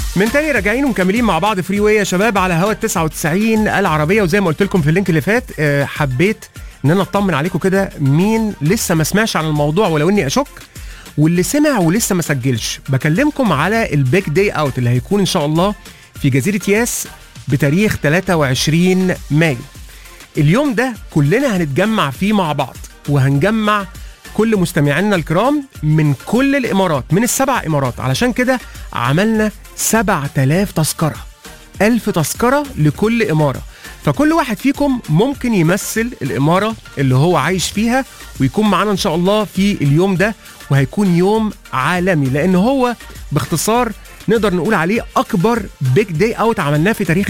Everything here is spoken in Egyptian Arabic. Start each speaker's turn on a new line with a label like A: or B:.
A: من تاني راجعين ومكملين مع بعض فري واي يا شباب على هوا 99 العربيه وزي ما قلت لكم في اللينك اللي فات آه، حبيت ان انا اطمن عليكم كده مين لسه ما سمعش عن الموضوع ولو اني اشك واللي سمع ولسه ما سجلش بكلمكم على البيج داي اوت اللي هيكون ان شاء الله في جزيره ياس بتاريخ 23 مايو اليوم ده كلنا هنتجمع فيه مع بعض وهنجمع كل مستمعينا الكرام من كل الامارات من السبع امارات علشان كده عملنا 7000 تذكره 1000 تذكره لكل اماره فكل واحد فيكم ممكن يمثل الاماره اللي هو عايش فيها ويكون معانا ان شاء الله في اليوم ده وهيكون يوم عالمي لان هو باختصار نقدر نقول عليه اكبر بيج داي اوت عملناه في تاريخ